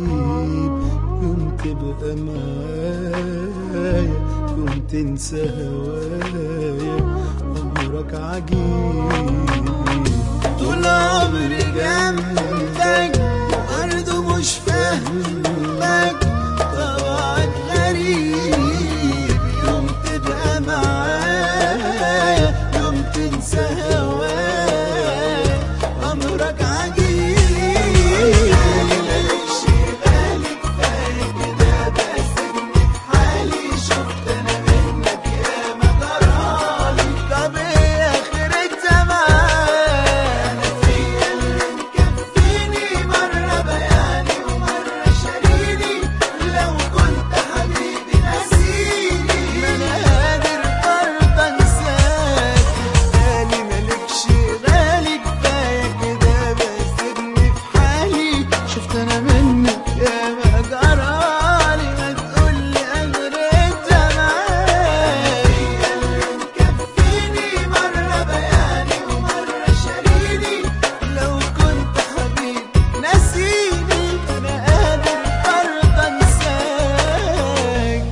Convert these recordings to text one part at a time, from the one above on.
يوم تبقى معايا يوم تنسى هوايا أمرك عجيب طول عمري جنبك برضه مش فاهمك طبعك غريب يوم تبقى معايا يوم تنسى هوايا أمرك عجيب مالكش بالي كفاية كده بسيبني في حالي شفت أنا منك يا ما جرالي طب إيه آخرتها معايا أنا فيا اللي مكفيني مرة بياني ومرة شاريني لو كنت حبيبي نسيني ما أنا قادر برضه أنساك بالي مالكش غالي كفاية كده بسيبني في حالي شفت أنا منك يا ما جرالي ما تقولي آخرتها معايا فيا اللي مكفيني مرة بياني ومرة شاريني لو كنت حبيبي نسيني أنا قادر برضه أنساك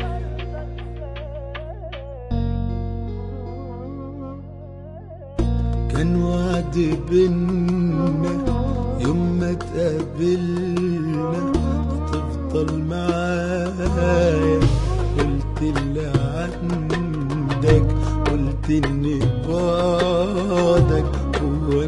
كان وعد بينا يوم ما تقابلنا تفضل معايا قلت اللي عندك قلت ان بعدك هو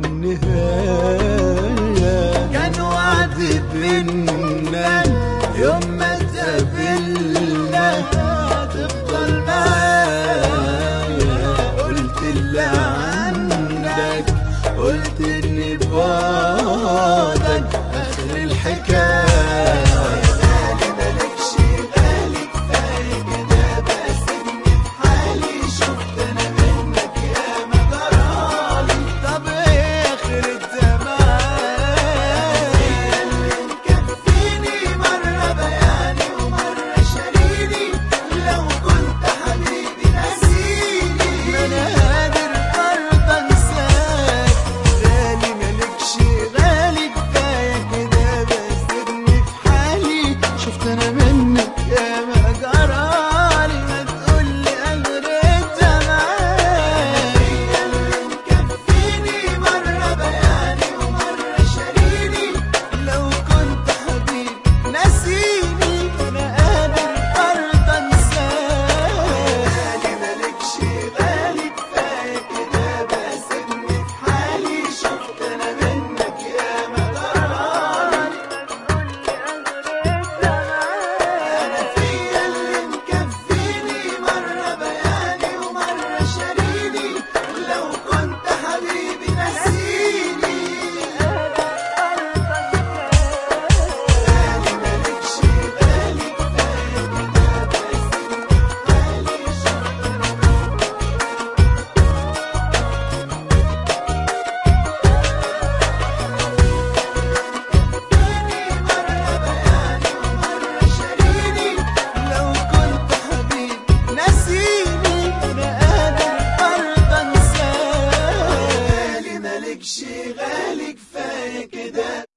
النهاية كان وعد بينا يوم ما تقابلنا تفضل معايا قلت اللي عندك قلت ان بعدك اخر الحكايه غالي مالكش غالي كفايه كده بسيبني في حالي شفت انا منك يا ما جرالي طب ايه اخرتها معايا اللي مكفيني مره بياني ومره شاريني لو كنت حبيبي نسيني ما انا قادر برضه انساك غالي مالكش غالي كفايه كده بسيبني في حالي شفت انا منك يا ما جرالي ما تقولي اخرتها معايا اللي مكفيني مره بياني ومره شاريني لو كنت حبيبي نسيني انا قادر برضه انساك غالي مالكش غالي كفايه كده بسيبني في حالي شفت انا منك يا ما جرالي انا فيا اللي مكفيني مره بياني ومره شاريني لو كنت حبيبي نسيني غالي مالكش غالي كفايه كده بسيبني في حالي شفت لو كنت حبيبي نسيني انا قادر برضه انساك غالي مالكش غالي كفايه كده